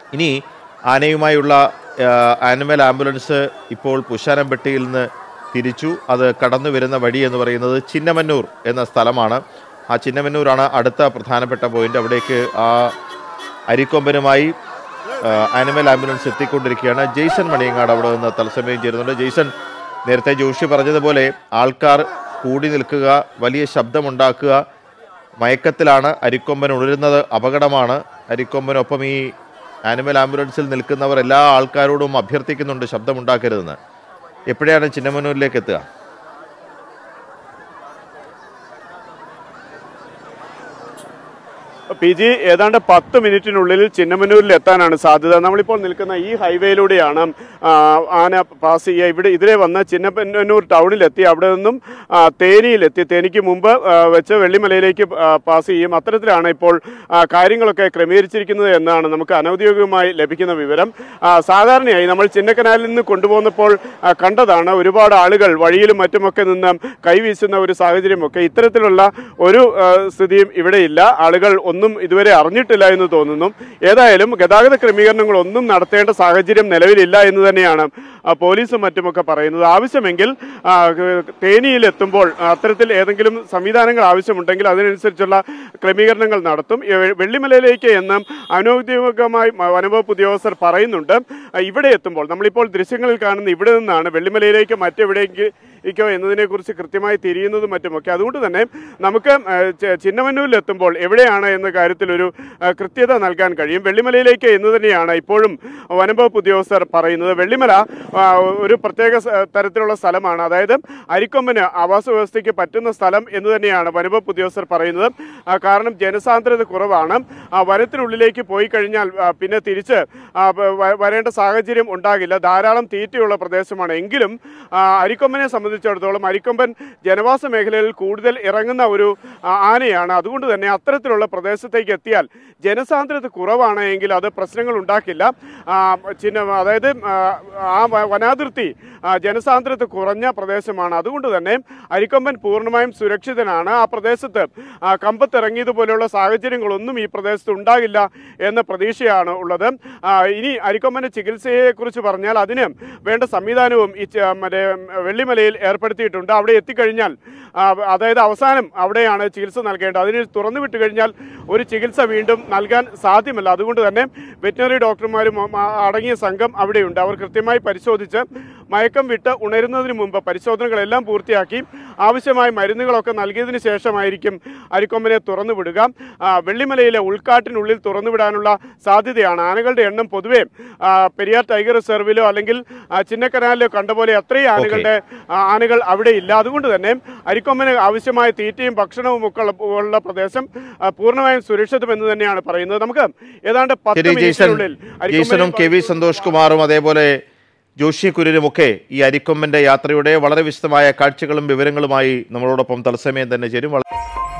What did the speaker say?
ഇനി ആനയുമായുള്ള ആ, animal ambulance ഇപ്പോൾ പുഷാനംപെട്ടിയിൽ നിന്ന് തിരിച്ചു അത് കടന്നു വരുന്ന വഴി എന്ന് പറയുന്നത് ചിന്നമന്നൂർ എന്ന സ്ഥലമാണ് ആ ചിന്നമന്നൂരാണ് അടുത്ത പ്രധാനപ്പെട്ട പോയിന്റ് അവിടേക്ക് ആ അരിക്കൊമ്പനുമായി ആ, ആനിമൽ ആംബുലൻസ് എത്തിക്കൊണ്ടിരിക്കുകയാണ് ജെയ്സൺ മണിയങ്ങാട് അവിടെ നിന്ന് തത്സമയം ചേരുന്നുണ്ട് ജെയ്സൺ നേരത്തെ ജോഷി പറഞ്ഞതുപോലെ ആൾക്കാർ കൂടി നിൽക്കുക വലിയ ശബ്ദമുണ്ടാക്കുക മയക്കത്തിലാണ് അരിക്കൊമ്പൻ ഉണരുന്നത് അപകടമാണ് അരിക്കൊമ്പനൊപ്പം ഈ ആനിമൽ ആംബുലൻസിൽ നിൽക്കുന്നവർ എല്ലാ ആൾക്കാരോടും അഭ്യർത്ഥിക്കുന്നുണ്ട് ശബ്ദമുണ്ടാക്കരുതെന്ന് എപ്പോഴാണ് ചിന്നമനൂരിലേക്ക് എത്തുക പി ജി ഏതാണ്ട് പത്ത് മിനിറ്റിനുള്ളിൽ ചിന്നമന്നൂരിൽ എത്താനാണ് സാധ്യത നമ്മളിപ്പോൾ നിൽക്കുന്ന ഈ ഹൈവേയിലൂടെയാണ് ആ, ആന പാസ് ചെയ്യുക ഇവിടെ ഇതിലെ വന്ന് ചിന്നമന്നൂർ ടൗണിലെത്തി അവിടെ നിന്നും ആ, തേനിയിലെത്തി തേനിക്ക് മുമ്പ് ആ, വെച്ച് വെള്ളിമലയിലേക്ക് ആ, പാസ് ചെയ്യും അത്തരത്തിലാണ് ഇപ്പോൾ ആ, കാര്യങ്ങളൊക്കെ ക്രമീകരിച്ചിരിക്കുന്നത് എന്നാണ് നമുക്ക് അനൗദ്യോഗികമായി ലഭിക്കുന്ന വിവരം ആ, സാധാരണയായി നമ്മൾ ചിന്നക്കനാലിൽ നിന്ന് കൊണ്ടുപോകുന്നപ്പോൾ ആ, കണ്ടതാണ് ഒരുപാട് ആളുകൾ വഴിയിലും മറ്റുമൊക്കെ നിന്ന് കൈവീശുന്ന ഒരു സാഹചര്യമൊക്കെ ഇത്തരത്തിലുള്ള ഒരു ആ, സ്ഥിതിയും ഇവിടെയില്ല ആളുകൾ ഒന്നും ഇതുവരെ അറിഞ്ഞിട്ടില്ല എന്ന് തോന്നുന്നു ഏതായാലും ഗതാഗത ക്രമീകരണങ്ങൾ ഒന്നും നടത്തേണ്ട സാഹചര്യം നിലവിലില്ല എന്ന് തന്നെയാണ് ആ, പോലീസും മറ്റുമൊക്കെ പറയുന്നത് ആവശ്യമെങ്കിൽ ആ, ക- തേനിയിൽ എത്തുമ്പോൾ ആ, അത്തരത്തിൽ ഏതെങ്കിലും സംവിധാനങ്ങൾ ആവശ്യമുണ്ടെങ്കിൽ അതിനനുസരിച്ചുള്ള ക്രമീകരണങ്ങൾ നടത്തും ഈ വെ- വെള്ളിമലയിലേക്ക് എന്ന് അനൗദ്യോഗികമായി മ- വനംവകുപ്പ് ഉദ്യോഗസ്ഥർ പറയുന്നുണ്ട് ആ, ഇവിടെ എത്തുമ്പോൾ നമ്മളിപ്പോൾ ദൃശ്യങ്ങളിൽ കാണുന്ന ഇവിടെ നിന്നാണ് വെള്ളിമലയിലേക്ക് മറ്റെവിടേക്ക് ഇക്കോ എന്നതിനെക്കുറിച്ച് കൃത്യമായി തിരിയുന്നതും മറ്റുമൊക്കെ അതുകൊണ്ട് തന്നെ നമുക്ക് ആ, ചെ- ചിന്നമന്നൂരിൽ എത്തുമ്പോൾ എവിടെയാണ് എന്ന കാര്യത്തിൽ ഒരു ആ, കൃത്യത നൽകാൻ കഴിയും വെള്ളിമലയിലേക്ക് എന്ന് തന്നെയാണ് ഇപ്പോഴും വനംവകുപ്പ് ഉദ്യോഗസ്ഥർ പറയുന്നത് വെള്ളിമല ആ, ഒരു പ്രത്യേക സ- തരത്തിലുള്ള സ്ഥലമാണ് അതായത് അരിക്കൊമ്പന് ആവാസ വ്യവസ്ഥയ്ക്ക് പറ്റുന്ന സ്ഥലം എന്ന് തന്നെയാണ് വനംവകുപ്പ് ഉദ്യോഗസ്ഥർ പറയുന്നത് ആ, കാരണം ജനസാന്ദ്രത കുറവാണ് ആ, വനത്തിനുള്ളിലേക്ക് പോയി കഴിഞ്ഞാൽ ആ, പിന്നെ തിരിച്ച് ആ, വ- വ- വരേണ്ട സാഹചര്യം ഉണ്ടാകില്ല ധാരാളം തീറ്റയുള്ള പ്രദേശമാണ് എങ്കിലും ആ, അരിക്കൊമ്പനെ സംബന്ധിച്ചിടത്തോളം അരിക്കൊമ്പൻ ജനവാസ മേഖലയിൽ കൂടുതൽ ഇറങ്ങുന്ന ഒരു ആ, ആനയാണ് അതുകൊണ്ട് തന്നെ അത്തരത്തിലുള്ള പ്രദേശത്തേക്ക് എത്തിയാൽ ജനസാന്ദ്രത കുറവാണ് എങ്കിൽ അത് പ്രശ്നങ്ങൾ ഉണ്ടാക്കില്ല ആ, ചിന്ന അതായത് ആ, ആ വ- വനാതിർത്തി ആ, ജനസാന്ദ്രത കുറഞ്ഞ പ്രദേശമാണ് അതുകൊണ്ട് തന്നെ അരിക്കൊമ്പൻ പൂർണ്ണമായും സുരക്ഷിതനാണ് ആ പ്രദേശത്ത് ആ, കമ്പത്തിറങ്ങിയതുപോലെയുള്ള സാഹചര്യങ്ങളൊന്നും ഈ പ്രദേശത്ത് ഉണ്ടാകില്ല എന്ന പ്രതീക്ഷയാണ് ഉള്ളത് ആ, ഇനി അരിക്കൊമ്പന്റെ ചികിത്സയെക്കുറിച്ച് പറഞ്ഞാൽ അതിന് വേണ്ട സംവിധാനവും ഈ ച- മറ്റേ വെള്ളിമലയിൽ ഏർപ്പെടുത്തിയിട്ടുണ്ട് അവിടെ എത്തിക്കഴിഞ്ഞാൽ ആ, അതായത് അവസാനം അവിടെയാണ് ചികിത്സ നൽകേണ്ടത് അതിന് തുറന്നു വിട്ട് കഴിഞ്ഞാൽ ഒരു ചികിത്സ വീണ്ടും നൽകാൻ സാധ്യമല്ല അതുകൊണ്ട് തന്നെ വെറ്റിനറി ഡോക്ടർമാരും ആ, അടങ്ങിയ സംഘം അവിടെയുണ്ട് അവർ കൃത്യമായി പരിശോധിച്ച് മയക്കം വിട്ട് ഉണരുന്നതിന് മുമ്പ് പരിശോധനകളെല്ലാം പൂർത്തിയാക്കി ആവശ്യമായ മരുന്നുകളൊക്കെ നൽകിയതിന് ശേഷമായിരിക്കും അരിക്കൊമ്പനെ തുറന്നു വിടുക ആ, വെള്ളിമലയിലെ ഉൾക്കാട്ടിനുള്ളിൽ തുറന്നു വിടാനുള്ള സാധ്യതയാണ് ആനകളുടെ എണ്ണം പൊതുവേ ആ, പെരിയാർ ടൈഗർ റിസർവിലോ അല്ലെങ്കിൽ ആ, ചിന്നക്കനാലിലോ കണ്ട പോലെ അത്രയും ആനകളുടെ ആ, ആനകൾ അവിടെ ഇല്ല അതുകൊണ്ട് തന്നെ അരിക്കൊമ്പന് ആവശ്യമായ തീറ്റയും ഭക്ഷണവും ഒക്കെ ഉള്ള- ഉള്ള പ്രദേശം ആ, പൂർണ്ണമായും സുരക്ഷിതമെന്ന് തന്നെയാണ് പറയുന്നത് നമുക്ക് ഏതാണ്ട് പത്ത് ശരി ജെയ്സൺ മിനിറ്റിനുള്ളിൽ ജെയ്സണും കെ വി സന്തോഷ് കുമാറും അതേപോലെ ജോഷി കുര്യനുമൊക്കെ ഈ അരിക്കൊമ്പന്റെ യാത്രയുടെ വളരെ വിശദമായ കാഴ്ചകളും വിവരങ്ങളുമായി നമ്മളോടൊപ്പം തത്സമയം തന്നെ ചേരും വളരെ